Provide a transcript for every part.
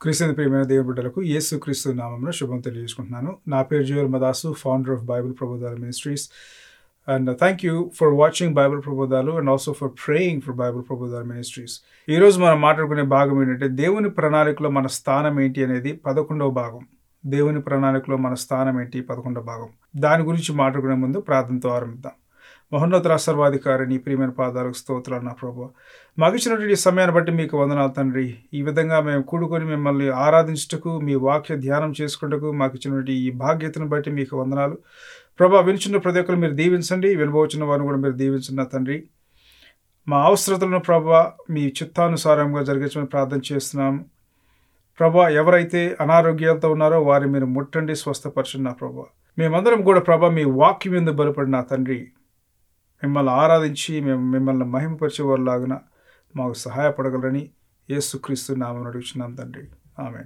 క్రీస్తు ప్రియమైన దేవుని బిడ్డలకు యేసు క్రీస్తు నామంలో శుభం తెలియజేసుకుంటున్నాను నా పేరు Joel Madasu founder of Bible ప్రబోధాలు ministries and thank you for watching Bible ప్రబోధాలు and also for praying for Bible ప్రబోధాలు మినిస్ట్రీస్ ఈరోజు మనం మాట్లాడుకునే భాగం ఏంటంటే దేవుని ప్రణాళికలో మన స్థానం ఏంటి అనేది పదకొండవ భాగం దేవుని ప్రణాళికలో మన స్థానం ఏంటి పదకొండవ భాగం దాని గురించి మాట్లాడుకునే ముందు ప్రార్థనతో ఆరంభిద్దాం మహోన్నత సర్వాధికారి నీ ప్రియమైన పాదాలకు స్తోత్రాలు నా ప్రభు మాకు ఇచ్చినటువంటి ఈ సమయాన్ని బట్టి మీకు వందనాలు తండ్రి ఈ విధంగా మేము కూడుకొని మిమ్మల్ని ఆరాధించుటకు మీ వాక్య ధ్యానం చేసుకుంటకు మాకు ఇచ్చినటువంటి ఈ భాగ్యతను బట్టి మీకు వందనాలు ప్రభా వినుచున్న ప్రతి ఒక్కరు మీరు దీవించండి వినబోచున్న వారిని కూడా మీరు దీవించిన తండ్రి మా అవసరతలను ప్రభా మీ చిత్తానుసారంగా జరిగించమని ప్రార్థన చేస్తున్నాము ప్రభా ఎవరైతే అనారోగ్యాలతో ఉన్నారో వారి మీరు ముట్టండి స్వస్థపరచండి నా ప్రభా మేమందరం కూడా ప్రభా మీ వాక్యం మీద బలపడిన తండ్రి మిమ్మల్ని ఆరాధించి మేము మిమ్మల్ని మహిమపరిచేవారులాగున మాకు సహాయపడగలరని యేసుక్రీస్తు నామం అడుగుచున్నాం తండ్రి ఆమె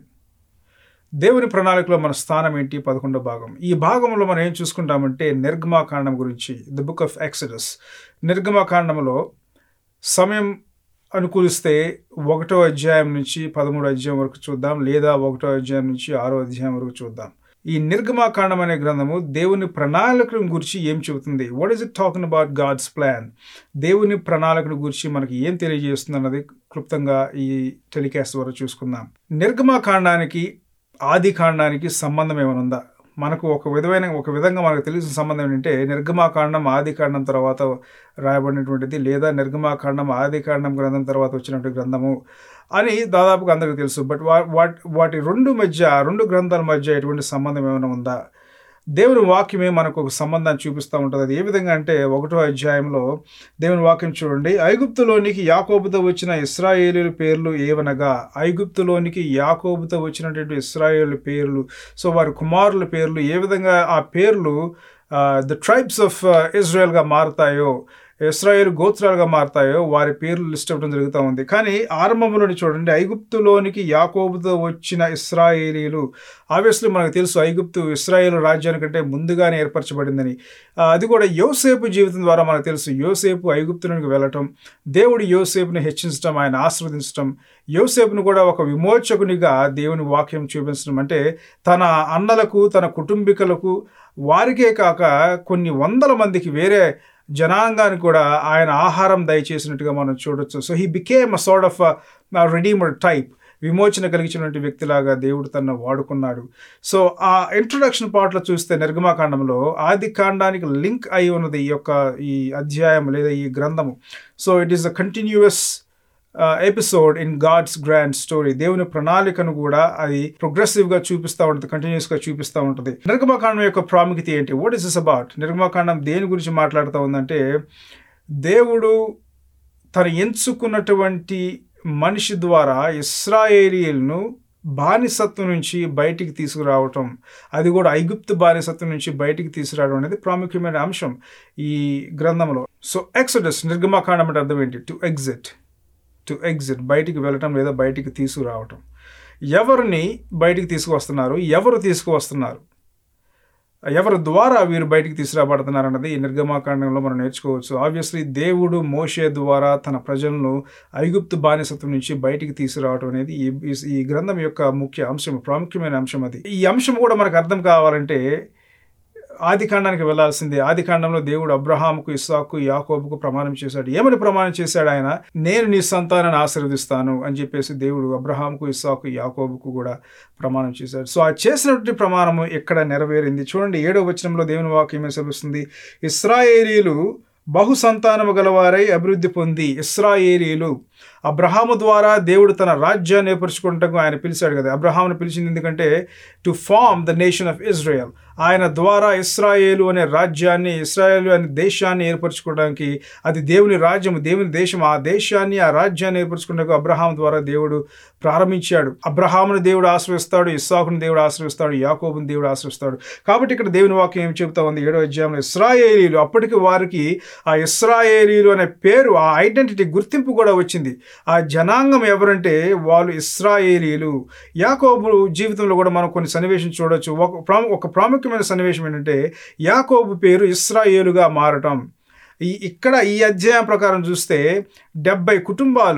దేవుని ప్రణాళికలో మన స్థానం ఏంటి పదకొండో భాగం ఈ భాగంలో మనం ఏం చూసుకుంటామంటే నిర్గమాకాండం గురించి ద బుక్ ఆఫ్ ఎక్సడస్ నిర్గమాకాండంలో సమయం అనుకూలిస్తే ఒకటో అధ్యాయం నుంచి పదమూడో అధ్యాయం వరకు చూద్దాం లేదా ఒకటో అధ్యాయం నుంచి ఆరో అధ్యాయం వరకు చూద్దాం ఈ నిర్గమాకాండం అనే గ్రంథము దేవుని ప్రణాళికను గురించి ఏం చెబుతుంది what is it talking about God's plan దేవుని ప్రణాళికను గురించి మనకి ఏం తెలియజేస్తుంది అన్నది క్లుప్తంగా ఈ టెలికాస్ట్ ద్వారా చూసుకుందాం నిర్గమాకాండానికి ఆది కాండానికి సంబంధం ఏమైనా ఉందా మనకు ఒక విధమైన ఒక విధంగా మనకు తెలిసిన సంబంధం ఏంటంటే నిర్గమాకాండం ఆది కాండం తర్వాత రాయబడినటువంటిది లేదా నిర్గమాకాండం ఆది కాండం గ్రంథం తర్వాత వచ్చినటువంటి గ్రంథము అని దాదాపుగా అందరికీ తెలుసు బట్ వాటి వాటి రెండు మధ్య రెండు గ్రంథాల మధ్య ఎటువంటి సంబంధం ఏమైనా ఉందా దేవుని వాక్యమే మనకు ఒక సంబంధాన్ని చూపిస్తూ ఉంటుంది అది ఏ విధంగా అంటే ఒకటో అధ్యాయంలో దేవుని వాక్యం చూడండి ఐగుప్తులోనికి యాకోబుతో వచ్చిన ఇస్రాయేలీల పేర్లు ఏవనగా ఐగుప్తులోనికి యాకోబుతో వచ్చినటువంటి ఇస్రాయేల్ పేర్లు సో వారి కుమారుల పేర్లు ఏ విధంగా ఆ పేర్లు ద ట్రైబ్స్ ఆఫ్ ఇజ్రాయెల్గా మారుతాయో ఇస్రాయేల్ గోత్రాలుగా మారుతాయో వారి పేర్లు లిస్ట్ అవ్వడం జరుగుతూ ఉంది కానీ ఆరంభంలోని చూడండి ఐగుప్తులోనికి యాకోబుతో వచ్చిన ఇస్రాయేలీలు ఆబ్వియస్లీ మనకు తెలుసు ఐగుప్తు ఇస్రాయేల్ రాజ్యానికంటే ముందుగానే ఏర్పరచబడిందని అది కూడా యోసేపు జీవితం ద్వారా మనకు తెలుసు యోసేపు ఐగుప్తులోనికి వెళ్ళటం దేవుడు యోసేపుని హెచ్చించడం ఆయన ఆస్వాదించడం యోసేపును కూడా ఒక విమోచకునిగా దేవుని వాక్యం చూపించడం అంటే తన అన్నలకు తన కుటుంబీకులకు వారికే కాక కొన్ని వందల మందికి వేరే జనాంగానికి కూడా ఆయన ఆహారం దయచేసినట్టుగా మనం చూడొచ్చు so he became a sort of redeemer type విమోచన కలిగించినటువంటి వ్యక్తిలాగా దేవుడు తన వాడుకున్నాడు సో ఆ ఇంట్రొడక్షన్ పార్ట్లో చూస్తే నిర్గమాకాండంలో ఆది కాండానికి లింక్ అయి ఉన్నది ఈ యొక్క ఈ అధ్యాయం లేదా ఈ గ్రంథము so it is a continuous episode in God's grand story దేవుని ప్రణాళికను కూడా అది ప్రోగ్రెసివ్గా చూపిస్తూ ఉంటుంది కంటిన్యూస్గా చూపిస్తూ ఉంటుంది నిర్గమకాండం యొక్క ప్రాముఖ్యత ఏంటి వాట్ ఇస్ ఇస్ అబౌట్ నిర్గమకాండం దేని గురించి మాట్లాడుతూ ఉందంటే దేవుడు తను ఎంచుకున్నటువంటి మనిషి ద్వారా ఇస్రాయేలీలను బానిసత్వం నుంచి బయటికి తీసుకురావటం అది కూడా ఐగుప్తు బానిసత్వం నుంచి బయటికి తీసుకురావడం అనేది ప్రాముఖ్యమైన అంశం ఈ గ్రంథంలో సో ఎక్సడస్ నిర్గమకాండం అంటే అర్థం ఏంటి టు ఎగ్జిట్ టు ఎగ్జిట్ బయటికి వెళ్ళటం లేదా బయటికి తీసుకురావటం ఎవరిని బయటికి తీసుకువస్తున్నారు ఎవరు తీసుకువస్తున్నారు ఎవరి ద్వారా వీరు బయటికి తీసుకురాబడుతున్నారు అన్నది ఈ నిర్గమాకాండంలో మనం నేర్చుకోవచ్చు ఆబ్వియస్లీ దేవుడు మోషే ద్వారా తన ప్రజలను ఐగుప్తు బానిసత్వం నుంచి బయటికి తీసుకురావడం అనేది ఈ ఈ గ్రంథం యొక్క ముఖ్య అంశం ప్రాముఖ్యమైన అంశం అది ఈ అంశం కూడా మనకు అర్థం కావాలంటే ఆది కాండానికి వెళ్లాల్సిందే ఆది కాండంలో దేవుడు అబ్రహాముకు ఇస్సాకు యాకోబుకు ప్రమాణం చేశాడు ఏమని ప్రమాణం చేశాడు ఆయన నేను నీ సంతానాన్ని ఆశీర్వదిస్తాను అని చెప్పేసి దేవుడు అబ్రహాముకు ఇస్సాకు యాకోబుకు కూడా ప్రమాణం చేశాడు సో ఆ చేసినటువంటి ప్రమాణం ఎక్కడ నెరవేరింది చూడండి ఏడో వచనంలో దేవుని వాక్యం సెలవుస్తుంది ఇస్రాయేలీలు బహు సంతానము గలవారై అభివృద్ధి పొంది ఇస్రాయేలీలు అబ్రహాము ద్వారా దేవుడు తన రాజ్యాన్ని ఏర్పరచుకుంటకు ఆయన పిలిచాడు కదా అబ్రహామును పిలిచింది ఎందుకంటే to form the nation of Israel ఆయన ద్వారా ఇస్రాయేలు అనే రాజ్యాన్ని ఇస్రాయేలు అనే దేశాన్ని ఏర్పరచుకోవడానికి అది దేవుని రాజ్యం దేవుని దేశం ఆ దేశాన్ని ఆ రాజ్యాన్ని ఏర్పరచుకున్నకు అబ్రహాం ద్వారా దేవుడు ప్రారంభించాడు అబ్రహామును దేవుడు ఆశ్రయిస్తాడు ఇస్సాకుని దేవుడు ఆశ్రయిస్తాడు యాకోబుని దేవుడు ఆశ్రయిస్తాడు కాబట్టి ఇక్కడ దేవుని వాక్యం ఏం చెబుతా ఉంది ఏడో అధ్యాయంలో ఇస్రాయేలీలు అప్పటికి వారికి ఆ ఇస్రాయేలీలు అనే పేరు ఆ ఐడెంటిటీ గుర్తింపు కూడా వచ్చింది ఆ జనాంగం ఎవరంటే వాళ్ళు ఇస్రాయేలీలు యాకోబు జీవితంలో కూడా మనం కొన్ని సన్నివేశం చూడొచ్చు ఒక ప్రాము ఒక ప్రాముఖ్యమైన సన్నివేశం ఏంటంటే యాకోబు పేరు ఇస్రాయేలుగా మారటం ఈ ఇక్కడ ఈ అధ్యాయం ప్రకారం చూస్తే డెబ్బై కుటుంబాలు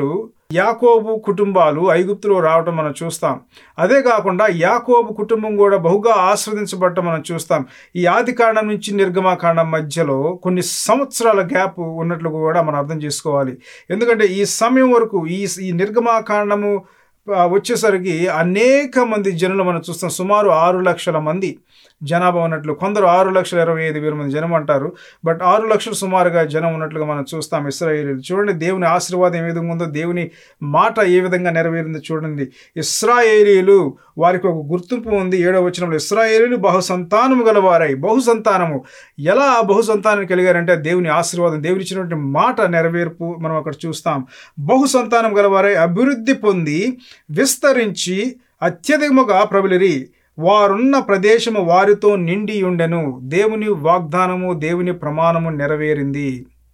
యాకోబు కుటుంబాలు ఐగుప్తులో రావటం మనం చూస్తాం అదే కాకుండా యాకోబు కుటుంబం కూడా బహుగా ఆస్వాదించబడటం మనం చూస్తాం ఈ ఆది కాండం నుంచి నిర్గమాకాండం మధ్యలో కొన్ని సంవత్సరాల గ్యాప్ ఉన్నట్లు కూడా మనం అర్థం చేసుకోవాలి ఎందుకంటే ఈ సమయం వరకు ఈ ఈ నిర్గమాకాండము ఆ, వచ్చేసరికి అనేక మంది జనులు మనం చూస్తాం సుమారు ఆరు లక్షల మంది జనాభా ఉన్నట్లు కొందరు ఆరు లక్షల ఇరవై ఐదు వేల మంది జనం అంటారు బట్ ఆరు లక్షలు సుమారుగా జనం ఉన్నట్లుగా మనం చూస్తాం ఇస్రాయేలీలు చూడండి దేవుని ఆశీర్వాదం ఏ విధంగా ఉందో దేవుని మాట ఏ విధంగా నెరవేరిందో చూడండి ఇస్రాయేలీలు వారికి ఒక గుర్తింపు ఉంది ఏడవ వచనంలో ఇస్రాయేలీలు బహు సంతానము గలవారై బహు సంతానము ఎలా ఆ బహు సంతానం కలిగారంటే దేవుని ఆశీర్వాదం దేవుని ఇచ్చినటువంటి మాట నెరవేర్పు మనం అక్కడ చూస్తాం బహు సంతానం గలవారై అభివృద్ధి పొంది విస్తరించి అత్యధికముగా ప్రబలిరి వారున్న ప్రదేశము వారితో నిండి ఉండెను దేవుని వాగ్దానము దేవుని ప్రమాణము నెరవేరింది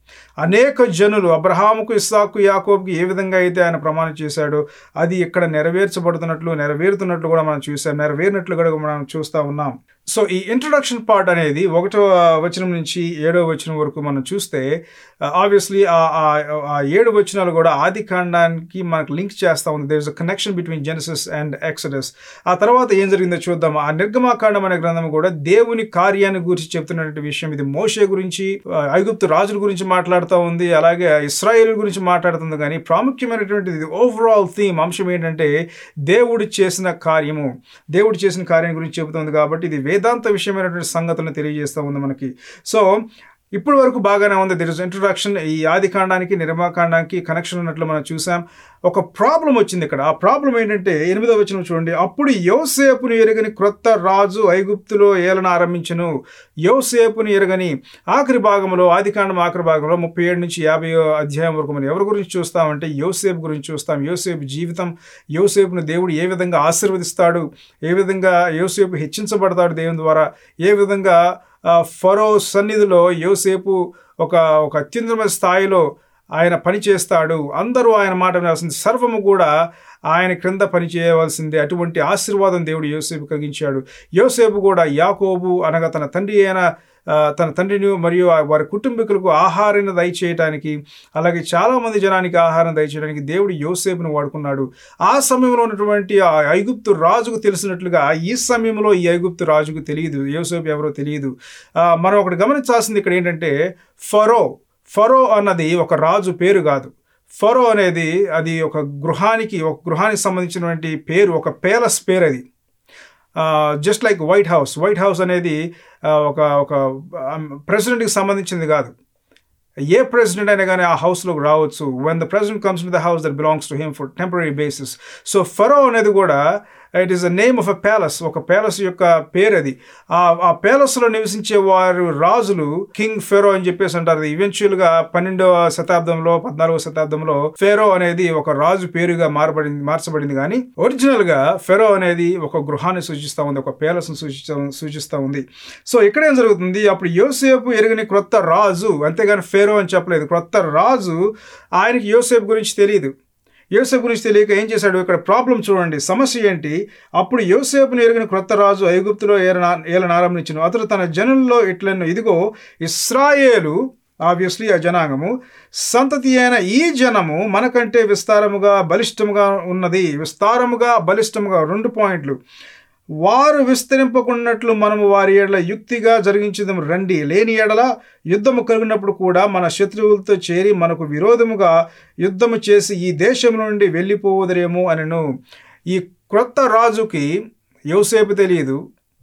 అనేక జనులు అబ్రహాముకు ఇస్సాకు యాకోబుకి ఏ విధంగా అయితే ఆయన ప్రమాణం చేశాడో అది ఇక్కడ నెరవేర్చబడుతున్నట్లు నెరవేరుతున్నట్లు కూడా మనం చూసాం నెరవేరినట్లు కూడా మనం చూస్తూ ఉన్నాం సో ఈ ఇంట్రొడక్షన్ పార్ట్ అనేది ఒకటో వచనం నుంచి ఏడో వచనం వరకు మనం చూస్తే ఆబ్వియస్లీ ఆ ఏడు వచనాలు కూడా ఆది కాండానికి మనకు లింక్ చేస్తూ ఉంది there is a connection between Genesis and Exodus ఆ తర్వాత ఏం జరిగిందో చూద్దాం ఆ నిర్గమాకాండం అనే గ్రంథం కూడా దేవుని కార్యాన్ని గురించి చెప్తున్నటువంటి విషయం ఇది మోషే గురించి ఆ, ఐగుప్తు రాజుల గురించి మాట్లాడుతూ ఉంది అలాగే ఇస్రాయేల్ గురించి మాట్లాడుతుంది కానీ ప్రాముఖ్యమైనటువంటిది ఓవరాల్ థీమ్ అంశం ఏంటంటే దేవుడు చేసిన కార్యము దేవుడు చేసిన కార్యం గురించి చెబుతుంది కాబట్టి ఇది వేదాంత విషయమైనటువంటి సంగతులను తెలియజేస్తూ ఉంది మనకి సో ఇప్పటి వరకు బాగానే ఉంది దిర్ ఇస్ ఇంట్రొడక్షన్ ఈ ఆది కాండానికి నిర్మాకాండానికి కనెక్షన్ ఉన్నట్లు మనం చూసాం ఒక ప్రాబ్లం వచ్చింది ఇక్కడ ఆ ప్రాబ్లం ఏంటంటే ఎనిమిదో వచనం చూడండి అప్పుడు యోసేపుని ఎరగని క్రొత్త రాజు ఐగుప్తులో ఏలన ఆరంభించను యోసేపుని ఎరగని ఆఖరి భాగంలో ఆదికాండం ఆఖరి భాగంలో ముప్పై ఏడు నుంచి యాభై అధ్యాయం వరకు మనం ఎవరి గురించి చూస్తామంటే యోసేపు గురించి చూస్తాం యోసేపు జీవితం యోసేపును దేవుడు ఏ విధంగా ఆశీర్వదిస్తాడు ఏ విధంగా యోసేపు హెచ్చించబడతాడు దేవుని ద్వారా ఏ విధంగా ఆ, ఫరో సన్నిధిలో యోసేపు ఒక ఒక అత్యున్నత స్థాయిలో ఆయన పని చేస్తాడు అందరూ ఆయన మాట వినాల్సింది సర్వము కూడా ఆయన క్రింద పని చేయవలసిందే అటువంటి ఆశీర్వాదం దేవుడు యోసేపు కలిగించాడు యోసేపు కూడా యాకోబు అనగా తన తండ్రి అయిన ఆ, తన తండ్రిని మరియు ఆ వారి కుటుంబీకులకు ఆహారాన్ని దయచేయటానికి అలాగే చాలామంది జనానికి ఆహారం దయచేయడానికి దేవుడు యోసేపును వాడుకున్నాడు ఆ సమయంలో ఉన్నటువంటి ఆ ఐగుప్తు రాజుకు తెలిసినట్లుగా ఈ సమయంలో ఈ ఐగుప్తు రాజుకు తెలియదు యోసేపు ఎవరో తెలియదు ఆ, మనం ఒకటి గమనించాల్సింది ఇక్కడ ఏంటంటే ఫరో ఫరో అన్నది ఒక రాజు పేరు కాదు ఫరో అనేది అది ఒక గృహానికి ఒక గృహానికి సంబంధించినటువంటి పేరు ఒక పేలస్ పేరు అది just like White House White House అనేది ఆ, ఒక ఒక ప్రెసిడెంట్కి సంబంధించింది కాదు ఏ ప్రెసిడెంట్ అయినా కానీ ఆ హౌస్లోకి రావచ్చు when the president comes to the house that belongs to him for temporary basis so Pharaoh అనేది కూడా it is the name of a palace ఒక ప్యాలెస్ యొక్క పేరు అది ఆ ఆ ప్యాలెస్లో నివసించే వారు రాజులు కింగ్ ఫెరో అని చెప్పేసి అంటారు ఈవెన్చువల్ గా పన్నెండవ శతాబ్దంలో పద్నాలుగవ శతాబ్దంలో ఫెరో అనేది ఒక రాజు పేరుగా మారబడింది మార్చబడింది కానీ ఒరిజినల్ గా ఫెరో అనేది ఒక గృహాన్ని సూచిస్తూ ఉంది ఒక ప్యాలెస్ సూచిస్తూ సూచిస్తూ ఉంది సో ఇక్కడ ఏం జరుగుతుంది అప్పుడు యోసేపు ఎరగని క్రొత్త రాజు అంతేగాని ఫెరో అని చెప్పలేదు క్రొత్త రాజు ఆయనకి యోసేపు గురించి తెలియదు యోసేపు గురించి తెలియక ఏం చేశాడు ఇక్కడ ప్రాబ్లం చూడండి సమస్య ఏంటి అప్పుడు యోసేపును ఎరిగిన క్రొత్త రాజు ఐగుప్తులో ఏలన ఏలన ఆరంభించను అతడు తన జనుల్లో ఇట్లను ఇదిగో ఇస్రాయేలు ఆబ్వియస్లీ ఆ జనాంగము సంతతి అయిన ఈ జనము మనకంటే విస్తారముగా బలిష్టముగా ఉన్నది విస్తారముగా బలిష్టముగా రెండు పాయింట్లు వారు విస్తరింపకున్నట్లు మనము వారి ఎడల యుక్తిగా జరిగించడం రండి లేని ఎడల యుద్ధము కలిగినప్పుడు కూడా మన శత్రువులతో చేరి మనకు విరోధముగా యుద్ధము చేసి ఈ దేశం నుండి వెళ్ళిపోవదరేమో అనను ఈ క్రొత్త రాజుకి యోసేపు తెలియదు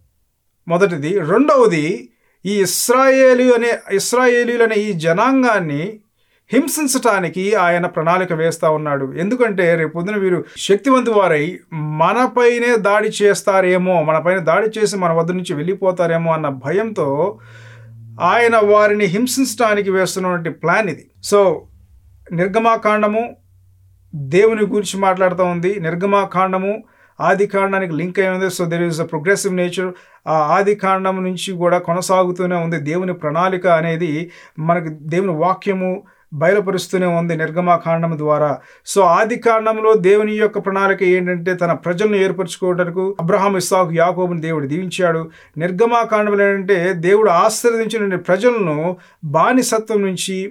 మొదటిది రెండవది ఈ ఇస్రాయేలు అనే ఇస్రాయేలీలు అనే ఈ జనాంగాన్ని హింసించటానికి ఆయన ప్రణాళిక వేస్తా ఉన్నాడు ఎందుకంటే రేపు పొద్దున వీరు శక్తివంతు వారై మనపైనే దాడి చేస్తారేమో మనపైన దాడి చేసి మన వద్ద నుంచి వెళ్ళిపోతారేమో అన్న భయంతో ఆయన వారిని హింసించడానికి వేస్తున్నటువంటి ప్లాన్ ఇది సో నిర్గమాకాండము దేవుని గురించి మాట్లాడుతూ ఉంది నిర్గమాకాండము ఆది కాండానికి లింక్ అయి ఉంది so there is a progressive nature ఆ ఆది కాండం నుంచి కూడా కొనసాగుతూనే ఉంది దేవుని ప్రణాళిక అనేది మనకు దేవుని వాక్యము బయలుపరుస్తూనే ఉంది నిర్గమాకాండం ద్వారా సో ఆది కాండంలో దేవుని యొక్క ప్రణాళిక ఏంటంటే తన ప్రజలను ఏర్పరచుకోవడానికి అబ్రహాం ఇస్సాకు యాకోబుని దేవుడు దీవించాడు నిర్గమాకాండంలో ఏంటంటే దేవుడు ఆశీర్వదించిన ప్రజలను బానిసత్వం నుంచి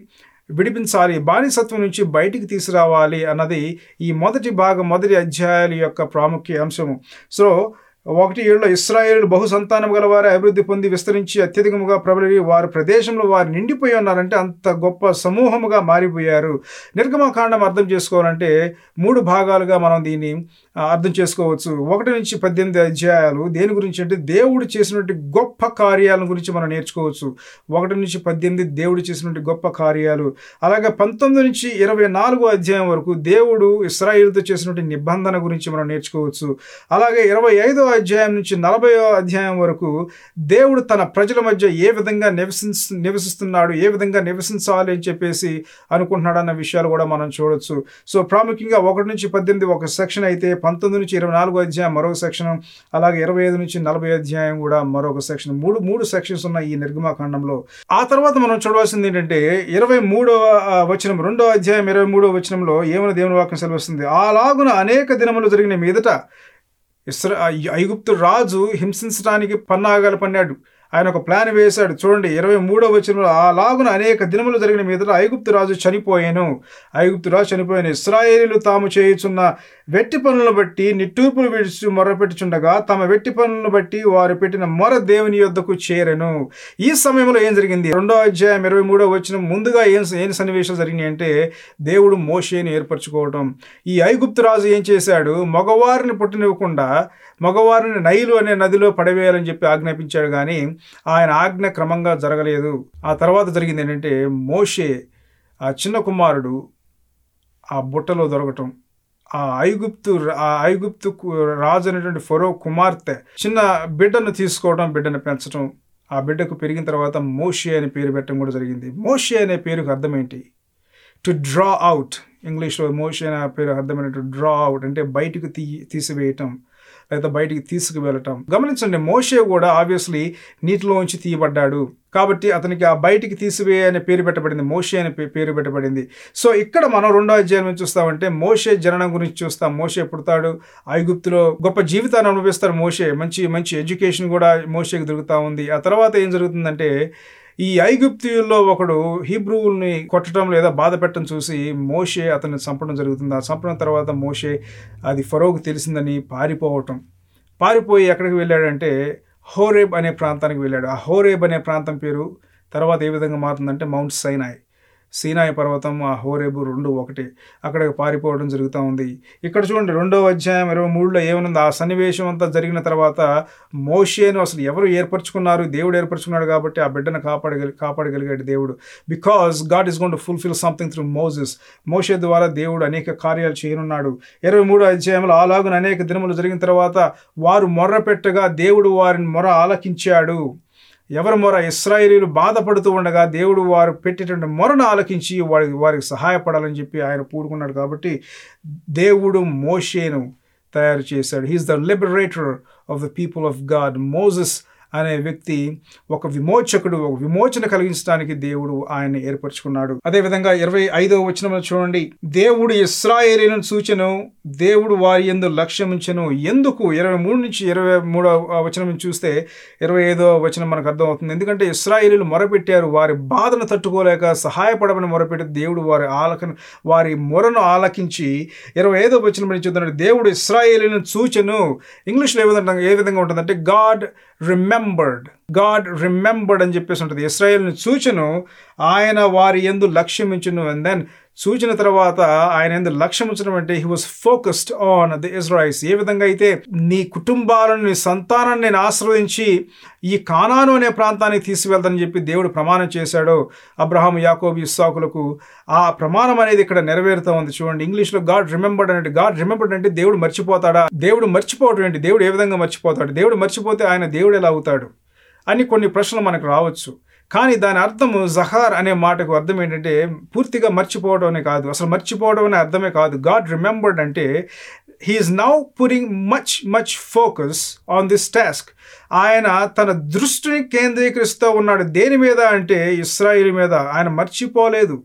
విడిపించాలి బానిసత్వం నుంచి బయటికి తీసుకురావాలి అన్నది ఈ మొదటి భాగం మొదటి అధ్యాయాల యొక్క ప్రాముఖ్య అంశము సో ఒకటి ఏళ్ళలో ఇస్రాయేల్ బహు సంతానం గల వారు అభివృద్ధి పొంది విస్తరించి అత్యధికముగా ప్రబలి వారి ప్రదేశంలో వారు నిండిపోయి ఉన్నారంటే అంత గొప్ప సమూహముగా మారిపోయారు నిర్గమకాండం అర్థం చేసుకోవాలంటే మూడు భాగాలుగా మనం దీన్ని ఆ, అర్థం చేసుకోవచ్చు ఒకటి నుంచి పద్దెనిమిది అధ్యాయాలు దేని గురించి అంటే దేవుడు చేసినటువంటి గొప్ప కార్యాల గురించి మనం నేర్చుకోవచ్చు ఒకటి నుంచి పద్దెనిమిది దేవుడు చేసినటువంటి గొప్ప కార్యాలు అలాగే పంతొమ్మిది నుంచి ఇరవై నాలుగో అధ్యాయం వరకు దేవుడు ఇస్రాయిల్తో చేసినటువంటి నిబంధన గురించి మనం నేర్చుకోవచ్చు అలాగే ఇరవై ఐదో అధ్యాయం నుంచి నలభైో అధ్యాయం వరకు దేవుడు తన ప్రజల మధ్య ఏ విధంగా నివసించ నివసిస్తున్నాడు ఏ విధంగా నివసించాలి అని చెప్పేసి అనుకుంటున్నాడు అన్న విషయాలు కూడా మనం చూడొచ్చు సో ప్రాముఖ్యంగా ఒకటి నుంచి పద్దెనిమిది ఒక సెక్షన్ అయితే పంతొమ్మిది నుంచి ఇరవై నాలుగో అధ్యాయం మరొక సెక్షన్ అలాగే ఇరవై ఐదు నుంచి నలభై అధ్యాయం కూడా మరొక సెక్షన్ మూడు మూడు సెక్షన్స్ ఉన్న ఈ నిర్గమాకాండంలో ఆ తర్వాత మనం చూడవలసింది ఏంటంటే ఇరవై మూడవ ఆ, వచనం రెండో అధ్యాయం ఇరవై మూడవ వచనంలో ఏమైనా దేవుని వాక్యం సెలవుస్తుంది అలాగున అనేక దినములు జరిగిన మీదట ఇస్రా ఐగుప్తు రాజు హింసించడానికి పన్నాగాలు పన్నాడు ఆయన ఒక ప్లాన్ వేశాడు చూడండి ఇరవై మూడవ వచనంలో అలాగున అనేక దినములు జరిగిన మీద ఐగుప్తు రాజు చనిపోయాను ఐగుప్తు రాజు చనిపోయాను ఇస్రాయేలీలు తాము చేయుచున్న వెట్టి పనులను బట్టి నిట్టూర్పులు విడిచి మొరపెట్టుచుండగా తమ వెట్టి పనులను బట్టి వారు పెట్టిన మొర దేవుని యొద్దకు చేరెను ఈ సమయంలో ఏం జరిగింది రెండో అధ్యాయం ఇరవై మూడో వచ్చిన ముందుగా ఏం ఏం సన్నివేశాలు జరిగినాయి అంటే దేవుడు మోషేని ఏర్పరచుకోవటం ఈ ఐగుప్తు రాజు ఏం చేశాడు మగవారిని పుట్టనివ్వకుండా మగవారిని నైలు అనే నదిలో పడవేయాలని చెప్పి ఆజ్ఞాపించాడు కానీ ఆయన ఆజ్ఞ క్రమంగా జరగలేదు ఆ తర్వాత జరిగింది ఏంటంటే మోషే ఆ చిన్న కుమారుడు ఆ బుట్టలో దొరకటం ఆ ఐగుప్తు ఆ ఐగుప్తు కు- రాజు అనేటువంటి ఫరో కుమార్తె చిన్న బిడ్డను తీసుకోవడం బిడ్డను పెంచడం ఆ బిడ్డకు పెరిగిన తర్వాత మోషే అనే పేరు పెట్టడం కూడా జరిగింది మోషే అనే పేరుకు అర్థం ఏంటి టు డ్రా అవుట్ ఇంగ్లీష్లో మోషే అనే పేరు అర్థమైనట్టు డ్రా అవుట్ అంటే బయటకు తీ తీసివేయటం లేదా బయటికి తీసుకువెళ్ళటం గమనించండి మోషే కూడా ఆబ్వియస్లీ నీటిలోంచి తీయబడ్డాడు కాబట్టి అతనికి ఆ బయటికి తీసివే అనే పేరు పెట్టబడింది మోషే అనే పే- పేరు పెట్టబడింది సో ఇక్కడ మనం రెండో అధ్యాయం నుంచి చూస్తామంటే మోషే జననం గురించి చూస్తాం మోషే పుడతాడు ఐగుప్తులో గొప్ప జీవితాన్ని అనుభవిస్తాడు మోషే మంచి మంచి ఎడ్యుకేషన్ కూడా మోషేకి దొరుకుతా ఉంది ఆ తర్వాత ఏం జరుగుతుందంటే ఈ ఐగుప్తియుల్లో ఒకడు హీబ్రూవుల్ని కొట్టడం లేదా బాధ పెట్టడం చూసి మోషే అతన్ని చంపడం జరుగుతుంది ఆ చంపడం తర్వాత మోషే అది ఫరోకు తెలిసిందని పారిపోవటం పారిపోయి ఎక్కడికి వెళ్ళాడంటే హోరేబ్ అనే ప్రాంతానికి వెళ్ళాడు ఆ హోరేబ్ అనే ప్రాంతం పేరు తర్వాత ఏ విధంగా మారుతుందంటే మౌంట్ సైనాయ్ సీనాయి పర్వతం ఆ హోరేబు రెండు ఒకటి అక్కడికి పారిపోవడం జరుగుతూ ఉంది ఇక్కడ చూడండి రెండో అధ్యాయం ఇరవై మూడులో ఏమనుంది ఆ సన్నివేశం అంతా జరిగిన తర్వాత మోషేను అసలు ఎవరు ఏర్పరచుకున్నారు దేవుడు ఏర్పరచుకున్నాడు కాబట్టి ఆ బిడ్డను కాపాడగలి కాపాడగలిగాడు దేవుడు because God is gonna fulfil something through Moses మోషే ద్వారా దేవుడు అనేక కార్యాలు చేయనున్నాడు ఇరవై మూడు అధ్యాయంలో అలాగున అనేక దినములు జరిగిన తర్వాత వారు మొర్ర పెట్టగా దేవుడు వారిని మొర ఆలకించాడు ఎవరి మొర ఇస్రాయేలీలు బాధపడుతూ ఉండగా దేవుడు వారు పెట్టేటువంటి మొరను ఆలకించి వారి వారికి సహాయపడాలని చెప్పి ఆయన పూడుకున్నాడు కాబట్టి దేవుడు మోషేను తయారు చేశాడు he is the liberator of the people of God Moses అనే వ్యక్తి ఒక విమోచకుడు ఒక విమోచన కలిగించడానికి దేవుడు ఆయన్ని ఏర్పరచుకున్నాడు అదేవిధంగా ఇరవై ఐదవ వచనంలో చూడండి దేవుడు ఇస్రాయేలీలను సూచను దేవుడు వారి ఎందు లక్ష్యం ఉంచెను ఎందుకు ఇరవై మూడు నుంచి ఇరవై మూడవ వచనం నుంచి చూస్తే ఇరవై ఐదో వచనం మనకు అర్థం అవుతుంది ఎందుకంటే ఇస్రాయేలీలు మొరపెట్టారు వారి బాధను తట్టుకోలేక సహాయపడమని మొరపెట్టి దేవుడు వారి ఆలకను వారి మొరను ఆలకించి ఇరవై ఐదో వచనం నుంచి చూద్దాం దేవుడు ఇస్రాయేలీలను సూచను ఇంగ్లీష్లో ఏ విధంగా ఏ విధంగా ఉంటుందంటే గాడ్ రిమెంబర్డ్ గాడ్ రిమెంబర్డ్ అని చెప్పేసి ఉంటుంది ఇస్రాయేల్ని సూచను ఆయన వారి ఎందు లక్ష్యం ఇచ్చును అండ్ దెన్ సూచన తర్వాత ఆయన ఎందు లక్ష్యం ఉంచడం అంటే he was focused on the Israelites ఏ విధంగా అయితే నీ కుటుంబాలను నీ సంతానాన్ని నేను ఆశ్రవదించి ఈ కానాను అనే ప్రాంతానికి తీసుకువెళ్తానని చెప్పి దేవుడు ప్రమాణం చేశాడో అబ్రహాం యాకోబు ఇస్సాకులకు ఆ ప్రమాణం అనేది ఇక్కడ నెరవేరుతా ఉంది చూడండి ఇంగ్లీష్లో గాడ్ రిమెంబర్డ్ అంటే గాడ్ రిమెంబర్డ్ అంటే దేవుడు మర్చిపోతాడా దేవుడు మర్చిపోవడం ఏంటి దేవుడు ఏ విధంగా మర్చిపోతాడు దేవుడు మర్చిపోతే ఆయన దేవుడు ఎలా అవుతాడు అని కొన్ని ప్రశ్నలు మనకు రావచ్చు కానీ దాని అర్థము జహార్ అనే మాటకు అర్థం ఏంటంటే పూర్తిగా మర్చిపోవడం అనే కాదు అసలు మర్చిపోవడం అనే అర్థమే కాదు గాడ్ రిమెంబర్డ్ అంటే he is now pouring much much focus on this task ఆయన తన దృష్టిని కేంద్రీకరిస్తూ ఉన్నాడు దేని మీద అంటే ఇస్రాయిల్ మీద ఆయన మర్చిపోలేదు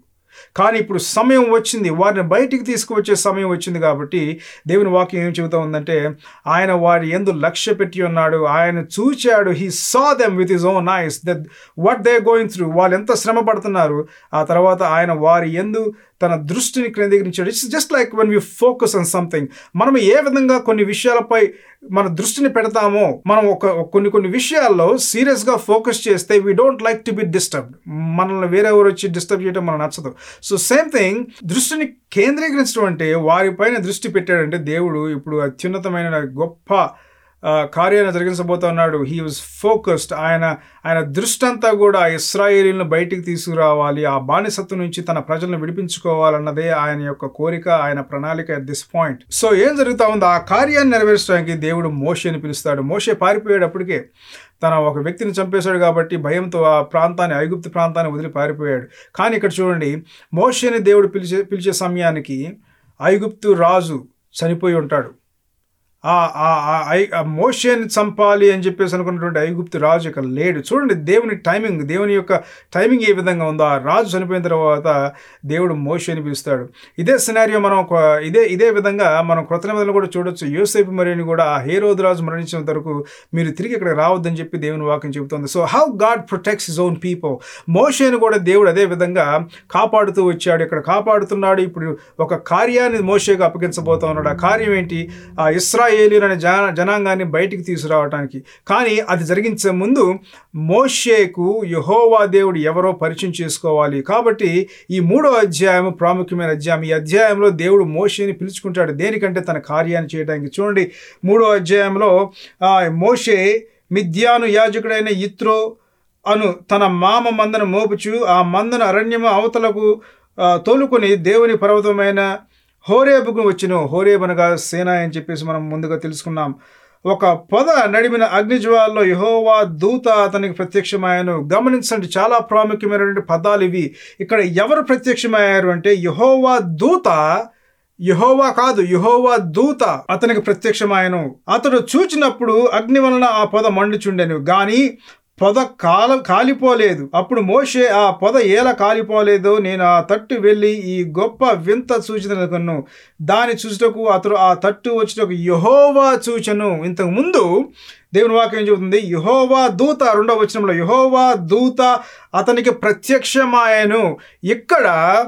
కానీ ఇప్పుడు సమయం వచ్చింది వారిని బయటికి తీసుకువచ్చే సమయం వచ్చింది కాబట్టి దేవుని వాక్యం ఏం చెబుతా ఉందంటే ఆయన వారి ఎందు లక్ష్య పెట్టి ఉన్నాడు ఆయన చూచాడు he saw them with his own eyes that what they going through వాళ్ళు ఎంత శ్రమ పడుతున్నారు ఆ తర్వాత ఆయన వారి ఎందు తన దృష్టిని కేంద్రీకరించాడు it's just like one we focus on something మనం ఏ విధంగా కొన్ని విషయాలపై మన దృష్టిని పెడతామో మనం ఒక కొన్ని కొన్ని విషయాల్లో సీరియస్గా ఫోకస్ చేస్తే we don't like to be disturb మనల్ని వేరెవరు వచ్చి డిస్టర్బ్ చేయడం మనకు నచ్చదు సో సేమ్ థింగ్ దృష్టిని కేంద్రీకరించడం అంటే వారిపైన దృష్టి పెట్టాడంటే దేవుడు ఇప్పుడు అత్యున్నతమైన గొప్ప కార్యాన్ని జరిగించబోతా ఉన్నాడు హీ వాజ్ ఫోకస్డ్ ఆయన ఆయన దృష్టి అంతా కూడా ఇస్రాయేలీలను బయటికి తీసుకురావాలి ఆ బానిసత్వం నుంచి తన ప్రజలను విడిపించుకోవాలన్నదే ఆయన యొక్క కోరిక ఆయన ప్రణాళిక అట్ దిస్ పాయింట్ సో ఏం జరుగుతా ఉందో ఆ కార్యాన్ని నెరవేర్చడానికి దేవుడు మోషేని పిలుస్తాడు మోషే పారిపోయేటప్పటికే తన ఒక వ్యక్తిని చంపేశాడు కాబట్టి భయంతో ఆ ప్రాంతాన్ని ఐగుప్తు ప్రాంతాన్ని వదిలి పారిపోయాడు కానీ ఇక్కడ చూడండి మోషేని దేవుడు పిలిచే పిలిచే సమయానికి ఐగుప్తు రాజు చనిపోయి ఉంటాడు ఆ మోషేని చంపాలి అని చెప్పేసి అనుకున్నటువంటి ఐగుప్తు రాజు ఇక్కడ లేడు చూడండి దేవుని టైమింగ్ దేవుని యొక్క టైమింగ్ ఏ విధంగా ఉందో ఆ రాజు చనిపోయిన తర్వాత దేవుడు మోషేని పిలుస్తాడు ఇదే సినారియో మనం ఇదే ఇదే విధంగా మనం కృత నిబంధనలు కూడా చూడొచ్చు యోసేపు మరియని కూడా ఆ హేరోద్ రాజు మరణించిన వరకు మీరు తిరిగి ఇక్కడ రావద్దని చెప్పి దేవుని వాక్యం చెబుతుంది so how God protects his own people మోషేని కూడా దేవుడు అదే విధంగా కాపాడుతూ వచ్చాడు ఇక్కడ కాపాడుతున్నాడు ఇప్పుడు ఒక కార్యాన్ని మోషేగా అప్పగించబోతా ఉన్నాడు ఆ కార్యం ఏంటి ఆ ఇస్రాయల్ ఇస్రాయేలీలనే జన జనాంగాన్ని బయటికి తీసుకురావడానికి కానీ అది జరిగించే ముందు మోషేకు యహోవా దేవుడు ఎవరో పరిచయం చేసుకోవాలి కాబట్టి ఈ మూడో అధ్యాయం ప్రాముఖ్యమైన అధ్యాయం ఈ అధ్యాయంలో దేవుడు మోషేని పిలుచుకుంటాడు దేనికంటే తన కార్యాన్ని చేయడానికి చూడండి మూడో అధ్యాయంలో మోషే మిథ్యాను యాజకుడైన ఇత్రో అను తన మామ మందను మోపుచు ఆ మందను అరణ్యము అవతలకు తోలుకొని దేవుని పర్వతమైన హోరేబుకు వచ్చిన హోరేబ్ అనగా సేన అని చెప్పేసి మనం ముందుగా తెలుసుకున్నాం ఒక పొద నడిమిన అగ్నిజ్వాల్లో యహోవా దూత అతనికి ప్రత్యక్షమయ్యాను గమనించండి చాలా ప్రాముఖ్యమైనటువంటి పదాలు ఇవి ఇక్కడ ఎవరు ప్రత్యక్షమయ్యారు అంటే యహోవా దూత యహోవా కాదు యహోవా దూత అతనికి ప్రత్యక్షమాయను అతడు చూచినప్పుడు అగ్ని వలన ఆ పొద మండుచుండెను గాని పొద కాల కాలిపోలేదు అప్పుడు మోషే ఆ పొద ఏల కాలిపోలేదో నేను ఆ తట్టు వెళ్ళి ఈ గొప్ప వింత సూచన కన్ను దాని చూచుటకు అతడు ఆ తట్టు వచ్చుటకు యహోవా సూచను ఇంతకు ముందు దేవుని వాక్యం ఏం చెబుతుంది యహోవా దూత రెండవ వచనంలో యహోవా దూత అతనికి ప్రత్యక్షమాయను ఇక్కడ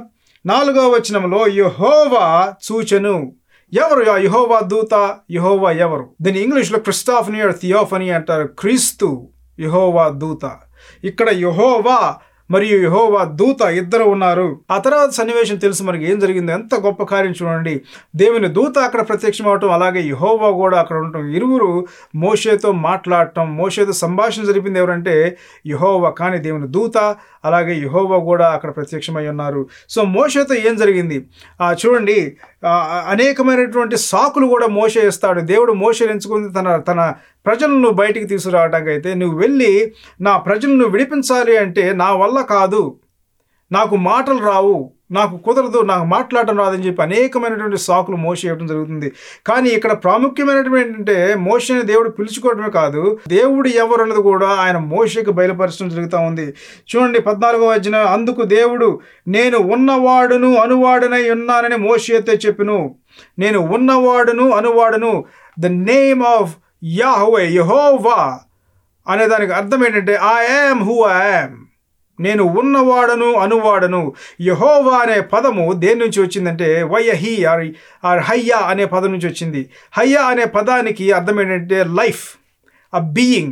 నాలుగవ వచనంలో యహోవా సూచను ఎవరు ఆ యహోవా దూత యహోవా ఎవరు దీని ఇంగ్లీష్లో క్రిస్టాఫనీ థియోఫనీ అంటారు క్రీస్తు యహోవా దూత ఇక్కడ యహోవా మరియు యహోవా దూత ఇద్దరు ఉన్నారు ఆ తర్వాత సన్నివేశం తెలుసు మనకి ఏం జరిగింది ఎంత గొప్ప కార్యం చూడండి దేవుని దూత అక్కడ ప్రత్యక్షం అవటం అలాగే యహోవా కూడా అక్కడ ఉండటం ఇరువురు మోషేతో మాట్లాడటం మోషేతో సంభాషణ జరిపింది ఎవరంటే యహోవా కానీ దేవుని దూత అలాగే యహోవా కూడా అక్కడ ప్రత్యక్షమై ఉన్నారు సో మోషేతో ఏం జరిగింది చూడండి అనేకమైనటువంటి సాకులు కూడా మోసే ఇస్తాడు దేవుడు మోసే ఎంచుకుంది తన తన ప్రజలను బయటికి తీసుకురావడానికి అయితే నువ్వు వెళ్ళి నా ప్రజలను విడిపించాలి అంటే నా వల్ల కాదు నాకు మాటలు రావు నాకు కుదరదు నాకు మాట్లాడటం రాదని చెప్పి అనేకమైనటువంటి సాకులు మోస ఇవ్వడం జరుగుతుంది కానీ ఇక్కడ ప్రాముఖ్యమైనటువంటి ఏంటంటే మోసని దేవుడు పిలుచుకోవడమే కాదు దేవుడు ఎవరు అన్నది కూడా ఆయన మోసకి బయలుపరచడం జరుగుతూ ఉంది చూడండి పద్నాలుగో వచ్చిన అందుకు దేవుడు నేను ఉన్నవాడును అనువాడునై ఉన్నానని మోషేతే చెప్పును నేను ఉన్నవాడును అనువాడును the name of Yahweh Jehovah అనే దానికి అర్థం ఏంటంటే I am who I am నేను ఉన్నవాడను అనువాడను యహోవా అనే పదము దేని నుంచి వచ్చిందంటే వయహి ఆర్ ఆర్ హయ్యా అనే పదం నుంచి వచ్చింది హయ్యా అనే పదానికి అర్థం ఏంటంటే life a being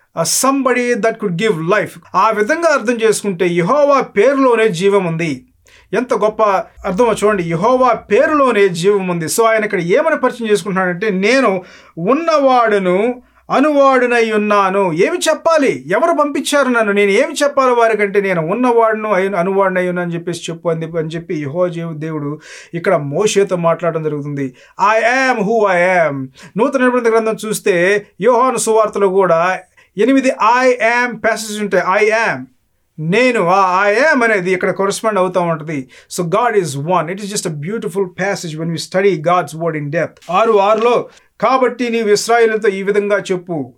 somebody that could give life ఆ విధంగా అర్థం చేసుకుంటే యహోవా పేరులోనే జీవం ఉంది ఎంత గొప్ప అర్థమో చూడండి యహోవా పేరులోనే జీవం ఉంది సో ఆయన ఇక్కడ ఏమని పరిచయం చేసుకుంటున్నాడంటే నేను ఉన్నవాడును అనువాడునై ఉన్నాను ఏమి చెప్పాలి ఎవరు పంపించారు నన్ను నేను ఏమి చెప్పాలి వారికంటే నేను ఉన్నవాడును అయిన అనువాడినై ఉన్నా అని చెప్పేసి చెప్పు అని అని చెప్పి యహో దేవుడు ఇక్కడ మోషేతో మాట్లాడడం జరుగుతుంది I am who I am నూతన నిబంధన గ్రంథం చూస్తే యోహాను సువార్తలో కూడా ఎనిమిది ఐ యామ్ ప్యాసేజ్ ఉంటాయి ఐ యామ్ నేను ఆ ఐ యామ్ అనేది ఇక్కడ కొరస్పాండ్ అవుతూ ఉంటుంది so God is one it is just a beautiful passage when you study God's word in depth ఆరు ఆరులో కాబట్టి నీవు ఇస్రాయిలతో ఈ విధంగా చెప్పు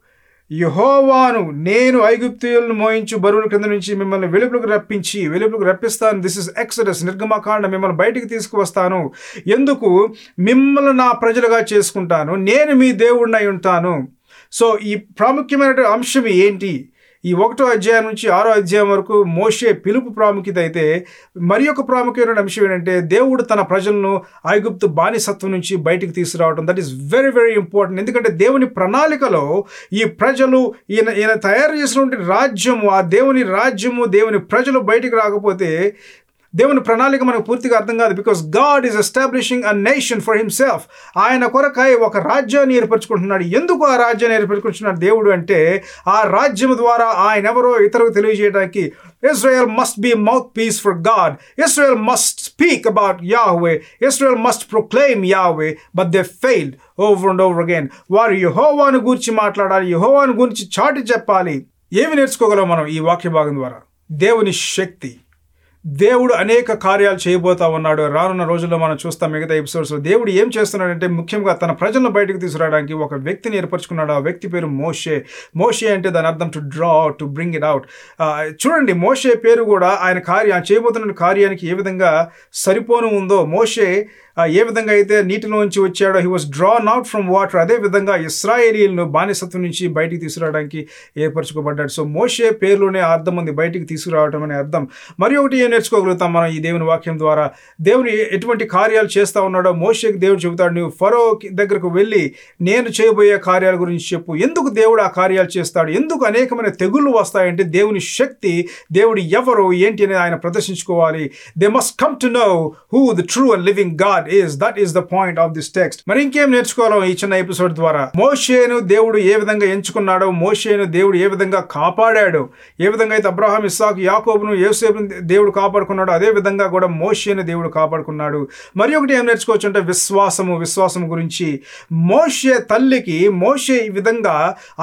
యహోవాను నేను ఐగుప్తులను మోయించు బరువుల కింద నుంచి మిమ్మల్ని వెలుపులకు రప్పించి వెలుపులకు రప్పిస్తాను దిస్ ఇస్ ఎక్సడస్ నిర్గమకాండ మిమ్మల్ని బయటికి తీసుకువస్తాను ఎందుకు మిమ్మల్ని నా ప్రజలుగా చేసుకుంటాను నేను మీ దేవుడినై ఉంటాను సో ఈ ప్రాముఖ్యమైన అంశం ఏంటి ఈ ఒకటో అధ్యాయం నుంచి ఆరో అధ్యాయం వరకు మోషే పిలుపు ప్రాముఖ్యత అయితే మరి ఒక ప్రాముఖ్యమైన అంశం ఏంటంటే దేవుడు తన ప్రజలను ఐగుప్తు బానిసత్వం నుంచి బయటికి తీసుకురావడం that is very very important ఎందుకంటే దేవుని ప్రణాళికలో ఈ ప్రజలు ఈయన ఈయన తయారు చేసినటువంటి రాజ్యము ఆ దేవుని రాజ్యము దేవుని ప్రజలు బయటికి రాకపోతే దేవుని ప్రణాళిక మనకు పూర్తిగా అర్థం కాదు because God is establishing a nation for himself ఆయన కొరకై ఒక రాజ్యాన్ని ఏర్పరచుకుంటున్నాడు ఎందుకు ఆ రాజ్యాన్ని ఏర్పరచుకుంటున్నాడు దేవుడు అంటే ఆ రాజ్యం ద్వారా ఆయన ఎవరో ఇతరులకు తెలియజేయడానికి Israel must be mouthpiece for God Israel must speak about Yahweh Israel must proclaim Yahweh but they failed over and over again వారు యహోవాను గురించి మాట్లాడాలి యహోవాను గురించి చాటి చెప్పాలి ఏమి నేర్చుకోగలం మనం ఈ వాక్య భాగం ద్వారా దేవుని శక్తి దేవుడు అనేక కార్యాలు చేయబోతా ఉన్నాడు రానున్న రోజుల్లో మనం చూస్తాం మిగతా ఎపిసోడ్స్లో దేవుడు ఏం చేస్తున్నాడంటే ముఖ్యంగా తన ప్రజలను బయటకు తీసుకురావడానికి ఒక వ్యక్తిని ఏర్పరచుకున్నాడు ఆ వ్యక్తి పేరు మోషే మోషే అంటే దాని అర్థం to draw to bring it out చూడండి మోషే పేరు కూడా ఆయన కార్య ఆయన చేయబోతున్న కార్యానికి ఏ విధంగా సరిపోను ఉందో మోషే ఏ విధంగా అయితే నీటిలోంచి వచ్చాడో he was drawn out from water అదే విధంగా ఇస్రాయేలీలను బానిసత్వం నుంచి బయటికి తీసుకురావడానికి ఏర్పరచుకోబడ్డాడు సో మోషే పేరులోనే అర్థం ఉంది బయటికి తీసుకురావడం అనే అర్థం మరి ఒకటి ఏం నేర్చుకోగలుగుతాం మనం ఈ దేవుని వాక్యం ద్వారా దేవుని ఎటువంటి కార్యాలు చేస్తూ ఉన్నాడో మోషేకి దేవుడు చెబుతాడు నువ్వు ఫరో దగ్గరకు వెళ్ళి నేను చేయబోయే కార్యాల గురించి చెప్పు ఎందుకు దేవుడు ఆ కార్యాలు చేస్తాడు ఎందుకు అనేకమైన తెగుళ్ళు వస్తాయంటే దేవుని శక్తి దేవుడు ఎవరు ఏంటి అనేది ఆయన ప్రదర్శించుకోవాలి they must come to know who the true and living God is that is the point of this text మరి ఇంకేం నేర్చుకోవాలో ఈ చిన్న ఎపిసోడ్ ద్వారా మోషేను దేవుడు ఏ విధంగా ఎంచుకున్నాడో మోషేను దేవుడు ఏ విధంగా కాపాడాడు ఏ విధంగా అయితే అబ్రహాం ఇస్సాకు యాకోబును యోసేపును దేవుడు కాపాడుకున్నాడు అదే విధంగా కూడా మోషేను దేవుడు కాపాడుకున్నాడు మరి ఒకటి ఏం నేర్చుకోవచ్చు అంటే విశ్వాసము విశ్వాసం గురించి మోషే తల్లికి మోషే ఈ విధంగా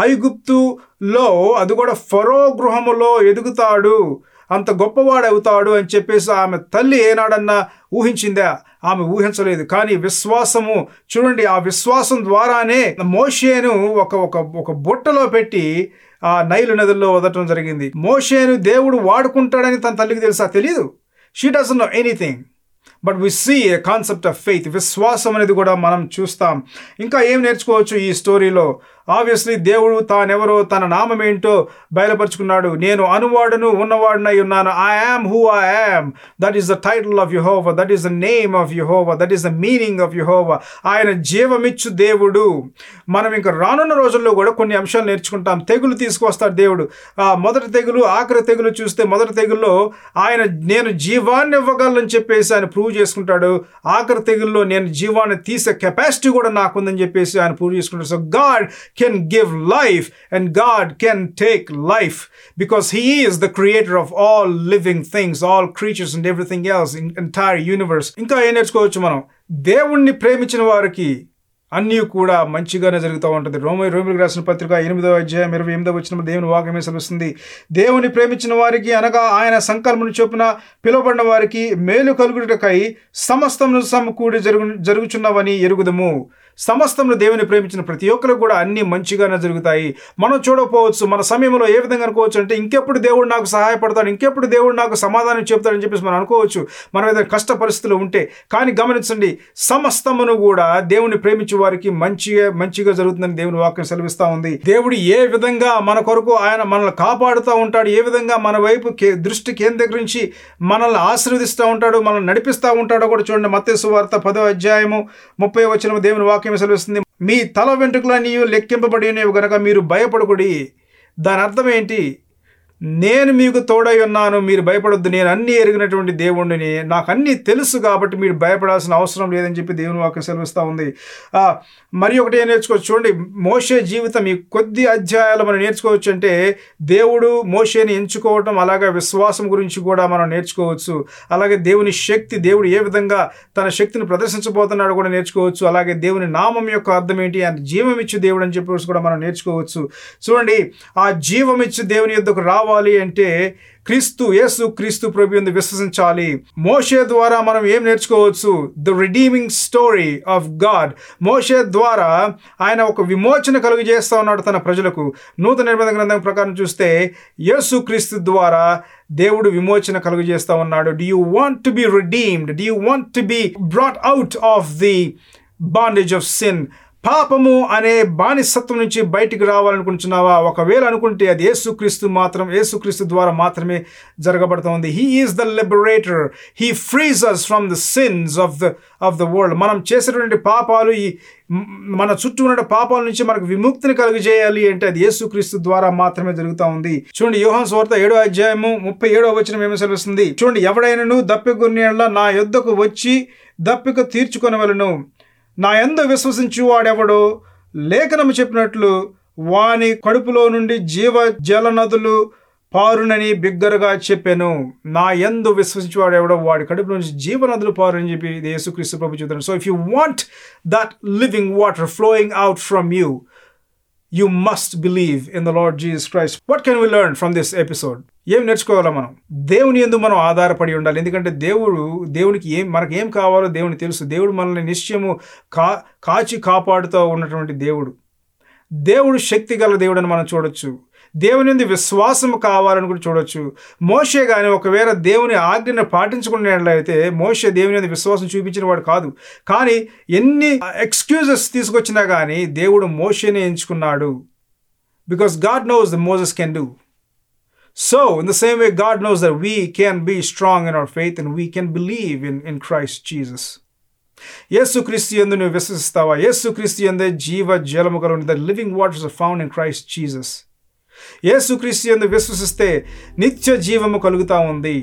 ఐగుప్తులో అది కూడా ఫరో గృహములో ఎదుగుతాడు అంత గొప్పవాడు అవుతాడు అని చెప్పేసి ఆమె తల్లి ఏనాడన్నా ఊహించిందా ఆమె ఊహించలేదు కానీ విశ్వాసము చూడండి ఆ విశ్వాసం ద్వారానే మోషేను ఒక ఒక ఒక బుట్టలో పెట్టి ఆ నైలు నదుల్లో వదలటం జరిగింది మోషేను దేవుడు వాడుకుంటాడని తన తల్లికి తెలుసా తెలియదు she doesn't know anything but we see a concept of faith విశ్వాసం అనేది కూడా మనం చూస్తాం ఇంకా ఏం నేర్చుకోవచ్చు ఈ స్టోరీలో ఆబ్వియస్లీ దేవుడు తానెవరో తన నామం ఏంటో బయలుపరుచుకున్నాడు నేను అనువాడును ఉన్నవాడినై ఉన్నాను I am who I am that is the title of Jehovah that is the name of Jehovah that is the meaning of Jehovah ఆయన జీవమిచ్చు దేవుడు మనం ఇంకా రానున్న రోజుల్లో కూడా కొన్ని అంశాలు నేర్చుకుంటాం తెగులు తీసుకొస్తాడు దేవుడు ఆ మొదటి తెగులు ఆఖరి తెగులు చూస్తే మొదటి తెగుల్లో ఆయన నేను జీవాన్ని ఇవ్వగలను చెప్పేసి ఆయన ప్రూవ్ చేసుకుంటాడు ఆఖరి తెగుల్లో నేను జీవాన్ని తీసే కెపాసిటీ కూడా నాకుందని చెప్పేసి ఆయన ప్రూవ్ చేసుకుంటాడు so God can give life and God can take life because He is the creator of all living things, all creatures and everything else in entire universe. ఇంకా ఏం నేర్చుకోవచ్చు మనం దేవుణ్ణి ప్రేమించిన వారికి అన్నీ కూడా మంచిగానే జరుగుతూ ఉంటుంది రోమ రోమిలకు రాసిన పత్రిక ఎనిమిదవ అధ్యాయం ఇరవై ఎనిమిదవ వచ్చిన దేవుని వాక్యమే సెలవుస్తుంది దేవుని ప్రేమించిన వారికి అనగా ఆయన సంకల్పను చొప్పున పిలువబడిన వారికి మేలు కలుగుటకై సమస్తమును సమకూడి జరుగు జరుగుచున్నవని ఎరుగుదము సమస్తమును దేవుని ప్రేమించిన ప్రతి ఒక్కరు కూడా అన్ని మంచిగానే జరుగుతాయి మనం చూడకపోవచ్చు మన సమయంలో ఏ విధంగా అనుకోవచ్చు అంటే ఇంకెప్పుడు దేవుడు నాకు సహాయపడతాడు ఇంకెప్పుడు దేవుడు నాకు సమాధానం చెప్తాడని చెప్పేసి మనం అనుకోవచ్చు మనం ఏదైనా కష్ట పరిస్థితులు ఉంటే కానీ గమనించండి సమస్తమును కూడా దేవుని ప్రేమించే వారికి మంచిగా మంచిగా జరుగుతుందని దేవుని వాక్యం సెలవిస్తూ ఉంది దేవుడు ఏ విధంగా మన కొరకు ఆయన మనల్ని కాపాడుతూ ఉంటాడు ఏ విధంగా మన వైపు కే- దృష్టి కేంద్రీకరించి మనల్ని ఆశీర్వదిస్తూ ఉంటాడు మనల్ని నడిపిస్తూ ఉంటాడో కూడా చూడండి మత్తేసు వార్త పదో అధ్యాయము ముప్పై వచ్చిన దేవుని వాక్యం సెలవిస్తుంది మీ తల వెంట్రుకలన్నీ లెక్కింపబడి గనక మీరు భయపడకుడి దాని అర్థం ఏంటి నేను మీకు తోడై ఉన్నాను మీరు భయపడొద్దు నేను అన్నీ ఎరిగినటువంటి దేవుడిని నాకు అన్నీ తెలుసు కాబట్టి మీరు భయపడాల్సిన అవసరం లేదని చెప్పి దేవుని వాక్యం సెలవిస్తూ ఉంది ఆ, మరి ఒకటి ఏం నేర్చుకోవచ్చు చూడండి మోషే జీవితం ఈ కొద్ది అధ్యాయాలు మనం నేర్చుకోవచ్చు అంటే దేవుడు మోషేని ఎంచుకోవటం అలాగే విశ్వాసం గురించి కూడా మనం నేర్చుకోవచ్చు అలాగే దేవుని శక్తి దేవుడు ఏ విధంగా తన శక్తిని ప్రదర్శించబోతున్నాడో కూడా నేర్చుకోవచ్చు అలాగే దేవుని నామం యొక్క అర్థం ఏంటి ఆయన జీవం ఇచ్చు దేవుడు అని చెప్పేసి కూడా మనం నేర్చుకోవచ్చు చూడండి ఆ జీవం ఇచ్చు దేవుని యొద్దకు రావాలి కావాలి అంటే క్రీస్తు యేసు క్రీస్తు ప్రభు ఎందు విశ్వసించాలి మోషే ద్వారా మనం ఏం నేర్చుకోవచ్చు the redeeming story of God మోషే ద్వారా ఆయన ఒక విమోచన కలుగు చేస్తా ఉన్నాడు తన ప్రజలకు నూతన నిబంధన గ్రంథం ప్రకారం చూస్తే యేసు క్రీస్తు ద్వారా దేవుడు విమోచన కలుగు చేస్తా ఉన్నాడు do you want to be redeemed do you want to be brought out of the bondage of sin పాపము అనే బానిసత్వం నుంచి బయటికి రావాలనుకుంటున్నావా ఒకవేళ అనుకుంటే అది యేసుక్రీస్తు మాత్రం యేసుక్రీస్తు ద్వారా మాత్రమే జరగబడుతోంది he is the liberator he frees us from the sins of the of the world మనం చేసేటువంటి పాపాలు ఈ మ్, మన చుట్టూ ఉన్న పాపాల నుంచి మనకు విముక్తిని కలుగజేయాలి అంటే అది యేసుక్రీస్తు ద్వారా మాత్రమే జరుగుతూ ఉంది చూడండి యోహాన్ స్వార్త ఏడో అధ్యాయము ముప్పై ఏడో వచ్చిన ఏమి సెలవుస్తుంది చూడండి ఎవడైనను దప్పికొన్నేళ్ళ నా యొద్దకు వచ్చి దప్పిక తీర్చుకొనవలను నా ఎందు విశ్వసించు వాడెవడో లేఖనము చెప్పినట్లు వాని కడుపులో నుండి జీవ జల నదులు పారునని బిగ్గరగా చెప్పాను నా ఎందు విశ్వసించేవాడెవడో వాడి కడుపు నుంచి జీవనదులు పారుని చెప్పి ఇది యేసుక్రీస్తు ప్రభు చెప్తాను so if you want that living water flowing out from you you must believe in the Lord Jesus Christ what can we learn from this episode ఏం నేర్చుకోవాలా మనం దేవుని ఎందు మనం ఆధారపడి ఉండాలి ఎందుకంటే దేవుడు దేవునికి ఏం మనకి ఏం కావాలో దేవుని తెలుసు దేవుడు మనల్ని నిశ్చయము కా కాచి కాపాడుతూ ఉన్నటువంటి దేవుడు దేవుడు శక్తి గల దేవుడు అని మనం చూడొచ్చు దేవుని నుండి విశ్వాసం కావాలని కూడా చూడొచ్చు మోషే కానీ ఒకవేళ దేవుని ఆజ్ఞను పాటించుకున్నట్లయితే మోషే దేవుని మీద విశ్వాసం చూపించిన వాడు కాదు కానీ ఎన్ని ఎక్స్క్యూజెస్ తీసుకొచ్చినా కానీ దేవుడు మోషేనే ఎంచుకున్నాడు because God knows the Moses can do so in the same way God knows that we can be strong in our faith and we can believe in in Christ Jesus Yesu Kristu ఎందు నువ్వు విశ్వసిస్తావా యేసు క్రీస్తు ఎందే జీవ జలము కలుగుని the living waters found in Christ Jesus Yesu Kristu ఎందు విశ్వసిస్తే నిత్య జీవము కలుగుతా ఉంది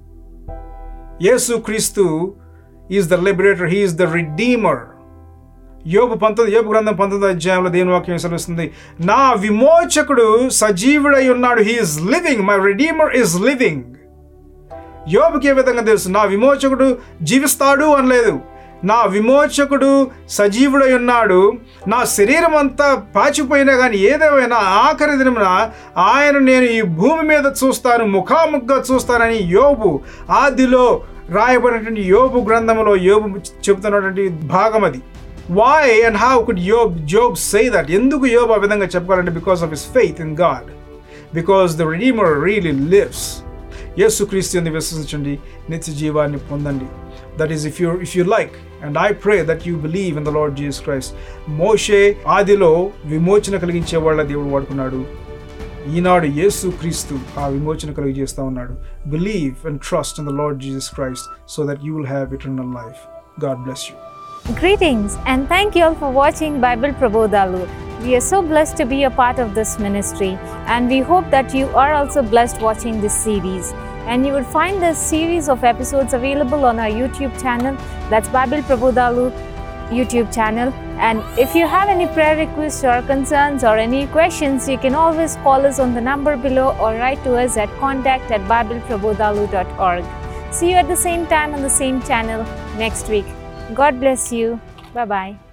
Yesu Kristu is the liberator he's the redeemer యోగు పంతొమ్మిది యోగు గ్రంథం పంతొమ్మిది అధ్యాయంలో దేవుని వాక్యం సెలవుస్తుంది నా విమోచకుడు సజీవుడై ఉన్నాడు he's living my redeemer is living యోబుకి ఏ విధంగా తెలుసు నా విమోచకుడు జీవిస్తాడు అనలేదు నా విమోచకుడు సజీవుడై ఉన్నాడు నా శరీరం అంతా పాచిపోయినా కానీ ఏదేమైనా ఆఖరి దినమున ఆయన నేను ఈ భూమి మీద చూస్తాను ముఖాముఖిగా చూస్తానని యోబు ఆదిలో రాయబడినటువంటి యోబు గ్రంథంలో యోబు చెబుతున్నటువంటి భాగం అది why and how could Yob Job say that ఎందుకు యోబ్ ఆ విధంగా చెప్పాలంటే because of his faith in God because the redeemer really lives Yesu Kristu అని విశ్వసించండి నిత్య జీవాన్ని పొందండి that is if you if you like and I pray that you believe in the Lord Jesus Christ Moshe ఆదిలో విమోచన కలిగించే వాళ్ళ దేవుడు వాడుకున్నాడు ఈనాడు యేసు క్రీస్తు ఆ విమోచన కలిగి చేస్తా ఉన్నాడు believe and trust in the Lord Jesus Christ so that you will have eternal life God bless you Greetings and thank you all for watching Bible Prabodhalu. We are so blessed to be a part of this ministry and we hope that you are also blessed watching this series. And you will find this series of episodes available on our YouTube channel. That's Bible Prabodhalu YouTube channel. And if you have any prayer requests or concerns or any questions, you can always call us on the number below or write to us at contact at bibleprabodhalu.org. See you at the same time on the same channel next week. God bless you. Bye bye.